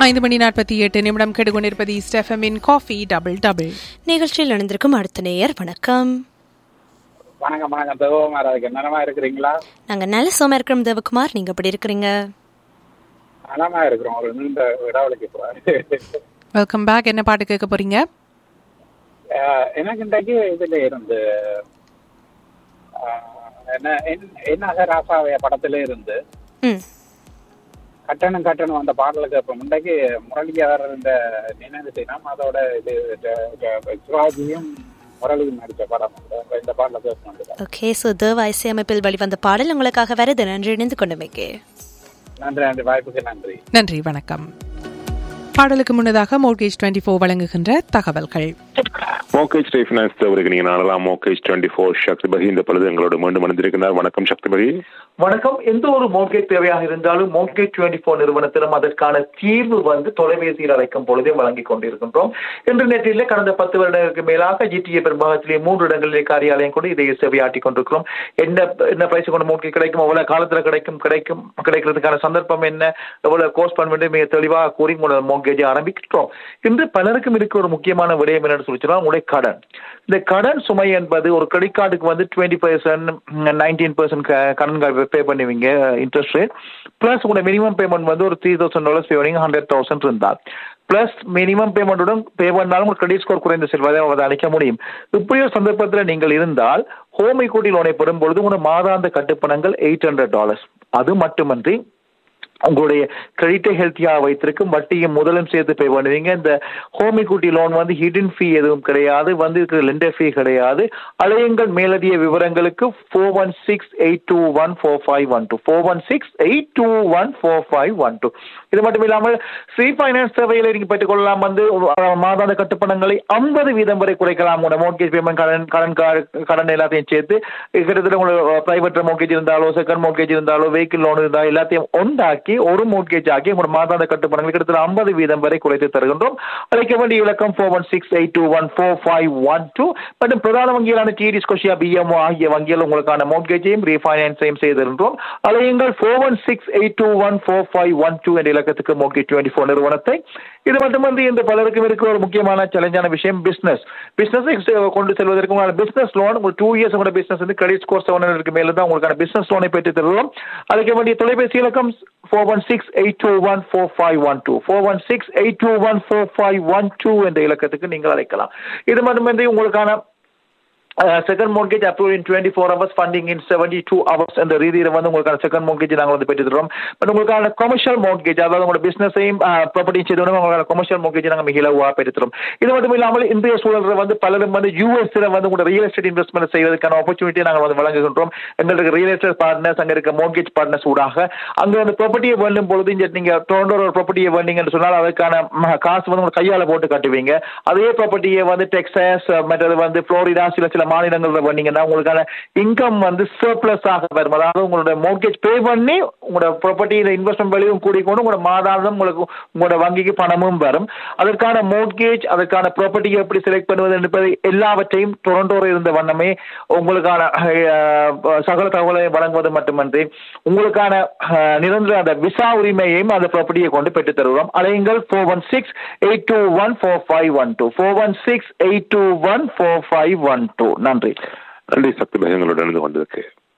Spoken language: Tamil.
ஐந்து மணி நாற்பத்தி எட்டு நிமிடம் கெடுகொண்டிருப்பது ஸ்டெஃபமின் காஃபி டபுள் டபுள் நிகழ்ச்சியில் இணைந்திருக்கும் அடுத்த நேயர் வணக்கம் வணக்கம் வணக்கம் தேவகுமார் அதுக்கு நலமா இருக்கிறீங்களா நாங்க நல்ல சோமா இருக்கிறோம் தேவகுமார் நீங்க எப்படி இருக்கிறீங்க நலமா இருக்கிறோம் ஒரு நீண்ட இடைவெளிக்கு போறாரு வெல்கம் பேக் என்ன பாட்டு கேட்க போறீங்க அஹ் எனக்கு இன்றைக்கு இதுல இருந்து அஹ், என்ன என்- என்ன ராசாவைய படத்துல இருந்து ம் கட்டணம் கட்டணம் அந்த பாடலுக்கு இப்ப முன்னைக்கு முரளியார் இந்த நினைவு தினம் அதோட இது ஜ- ஜ- சிவாஜியும் முரளியும் நடிச்ச படம் இந்த- இந்த பாடல பேசணும் ஓகே ஸோ தேவ இசையமைப்பில் வெளிவந்த பாடல் உங்களுக்காக வருது நன்றி இணைந்து கொண்டமைக்கு நன்றி நன்றி வாய்ப்புக்கு நன்றி நன்றி வணக்கம் பாடலுக்கு முன்னதாக மோர்கேஜ் டுவெண்ட்டி ஃபோர் வழங்குகின்ற தகவல்கள் மோகேஜ் ரீஃபினான்ஸ் தவிர்க்கு நீங்க நாடலாம் மோகேஜ் டுவெண்ட்டி ஃபோர் சக்தி பகி இந்த பொழுது எங்களோட மீண்டும் அணிந்திருக்கிறார் வணக்கம் சக்தி பகி வணக்கம் எந்த ஒரு மோட்கேஜ் தேவையாக இருந்தாலும் மோட்கேஜ் டுவெண்ட்டி ஃபோர் நிறுவனத்திலும் அதற்கான தீர்வு வந்து தொலைபேசியில் அழைக்கும் பொழுதே வழங்கிக் கொண்டிருக்கின்றோம் இன்டர்நெட்டில் கடந்த பத்து வருடங்களுக்கு மேலாக ஜிடிஏ பெரும்பாகத்திலே மூன்று இடங்களிலே காரியாலயம் கொண்டு இதை சேவையாட்டி கொண்டிருக்கிறோம் என்ன என்ன பிரைஸ் கொண்டு மோட்கேஜ் கிடைக்கும் எவ்வளவு காலத்துல கிடைக்கும் கிடைக்கும் கிடைக்கிறதுக்கான சந்தர்ப்பம் என்ன எவ்வளவு கோர்ஸ் பண்ண வேண்டும் மிக தெளிவாக கூறி உங்களோட மோட்கேஜை ஆரம்பிக்கிறோம் இன்று பலருக்கும் இருக்க ஒரு முக்கியமான விடயம் என்னன்னு சொல்லி சொன்னா உங்களுடைய கடன் இந்த கடன் சுமை என்பது ஒரு கிரெடிட் கார்டுக்கு வந்து டுவெண்ட்டி பர்சன்ட் நைன்டீன் பர்சன்ட் கடன் பே பண்ணுவீங்க இன்ட்ரெஸ்ட் ரேட் ப்ளஸ் உங்களோட மினிமம் பேமெண்ட் வந்து ஒரு த்ரீ தௌசண்ட் டாலர்ஸ் பே பண்ணீங்க ஹண்ட்ரட் தௌசண்ட் இருந்தால் பிளஸ் மினிமம் பேமெண்ட்டுடன் பே பண்ணாலும் உங்களுக்கு கிரெடிட் ஸ்கோர் குறைந்த செல்வதை அவதானிக்க முடியும் இப்படி ஒரு சந்தர்ப்பத்தில் நீங்கள் இருந்தால் ஹோம் equity லோனை பெறும்பொழுது உங்களோட மாதாந்த கட்டுப்பணங்கள் எயிட் ஹண்ட்ரட் டாலர்ஸ் அது மட்டுமன்றி உங்களுடைய கிரெடிட்டை ஹெல்த்தியாக வைத்திருக்கும் வட்டியும் முதலும் சேர்த்து பே பண்ணுவீங்க இந்த ஹோம் equity லோன் வந்து ஹிடன் ஃபீ எதுவும் கிடையாது வந்து இருக்கிற லெண்டர் ஃபீ கிடையாது அலையுங்கள் மேலதிக விவரங்களுக்கு four one six eight two one four five one two four one six eight two one four five one two இது மட்டும் இல்லாமல் ஃப்ரீ ஃபைனான்ஸ் சேவையில் நீங்கள் பெற்றுக்கொள்ளலாம் வந்து அஹ், மாதாந்த கட்டுப்பணங்களை ஐம்பது வீதம் வரை குறைக்கலாம் உங்களோட மோட்கேஜ் பேமெண்ட் கடன் கடன் கா- கடன் எல்லாத்தையும் சேர்த்து கிட்டத்தட்ட உங்களுக்கு பிரைவேட் மோட்கேஜ் இருந்தாலோ செகண்ட் மோட்கேஜ் இருந்தாலோ வெஹிக்கிள் லோன் இருந்தால் எல்லாத்தையும் ஒன்றாக்கி ஒரு மோட்கேஜ் ஆக்கி உங்களோட மாதாந்த கட்டுப்பணங்கள் கிட்டத்தட்ட ஐம்பது வீதம் வரை குறைத்து தருகின்றோம் அழைக்க வேண்டிய இலக்கம் four one six eight two one four five one two மற்றும் பிரதான வங்கிகளான டிடி ஸ்கொஷியா பிஎம்ஓ ஆகிய வங்கிகள் உங்களுக்கான மோட்கேஜையும் ரீஃபைனான்ஸையும் செய்திருந்தோம் அலையுங்கள் four one six eight two one four five one two என்ற இலக்கத்துக்கு மோட்கேஜ் டுவெண்ட்டி ஃபோர் நிறுவனத்தை இது மட்டுமன்றி இந்த பலருக்கும் இருக்கிற ஒரு முக்கியமான சேலஞ்சான விஷயம் பிசினஸ் பிசினஸை கொண்டு செல்வதற்கு உங்களான பிசினஸ் லோன் உங்களுக்கு டூ இயர்ஸ் உங்களோட பிசினஸ் வந்து கிரெடிட் ஸ்கோர் செவன் ஹண்ட்ரட்க்கு மேல தான் உங்களுக்கான பிசினஸ் லோனை பெற்று தருவோம் அதுக்கு வேண்டிய தொலைபேசி இலக்கம் four one six eight two one four five one two four one six eight two one four five one two என்ற இலக்கத்துக்கு நீங்கள் அழைக்கலாம் இது மட்டுமின்றி உங்களுக்கான second mortgage approve in twenty four hours funding in seventy two hours என்ற ரீதியில் வந்து உங்களுக்கான செகண்ட் மோர்கேஜ் நாங்கள் வந்து பெற்று தருவோம் பட் உங்களுக்கான கொமர்ஷியல் மோர்கேஜ் அதாவது உங்களோட பிசினஸையும் ப்ராப்பர்ட்டி செய்தோம் உங்களுக்கான கொமர்ஷியல் மோர்கேஜ் நாங்கள் மிக இலவாக பெற்று தருவோம் இது மட்டும் இல்லாமல் இன்றைய சூழலில் வந்து பலரும் வந்து யூஎஸ்ல வந்து உங்களோட ரியல் எஸ்டேட் இன்வெஸ்ட்மெண்ட் செய்வதற்கான ஆப்பர்ச்சுனிட்டி நாங்கள் வந்து வழங்குகின்றோம் எங்களுக்கு ரியல் எஸ்டேட் பார்ட்னர்ஸ் அங்கே இருக்க மோர்கேஜ் பார்ட்னர்ஸ் ஊடாக அங்கே வந்து ப்ராப்பர்ட்டியை வேண்டும் பொழுது இங்க நீங்க டொரண்டோ ஒரு ப்ராப்பர்ட்டியை வேண்டிங்கன்னு சொன்னால் அதுக்கான ம, காசு வந்து உங்க கையால போட்டு கட்டுவீங்க அதே ப்ராப்பர்ட்டியை வந்து டெக்ஸாஸ் மற்றது வந்து புளோரிடா சில சில மாநிலங்கள்ல பண்ணீங்கன்னா உங்களுக்கான இன்கம் வந்து சர்ப்ளஸ் ஆக வரும் அதாவது உங்களோட மோர்கேஜ் பே பண்ணி உங்களோட ப்ராப்பர்ட்டியில இன்வெஸ்ட்மெண்ட் வேலையும் கூடிக்கொண்டு உங்களோட மாதாந்தம் உங்களுக்கு உங்களோட வங்கிக்கு பணமும் வரும் அதற்கான மோர்கேஜ் அதற்கான ப்ராப்பர்ட்டியை எப்படி செலக்ட் பண்ணுவது என்பதை எல்லாவற்றையும் டொரண்டோவில் இருந்த வண்ணமே உங்களுக்கான அஹ், சகல தகவலை வழங்குவது மட்டுமன்றி உங்களுக்கான அஹ், நிரந்தர அந்த விசா உரிமையையும் அந்த ப்ராப்பர்ட்டியை கொண்டு பெற்றுத் தருவோம் அலையுங்கள் four one six eight two one four five one two four one six eight two one four five one two நன்றி நன்றி சக்தி பகி எங்களோட இணைந்து கொண்டிருக்கு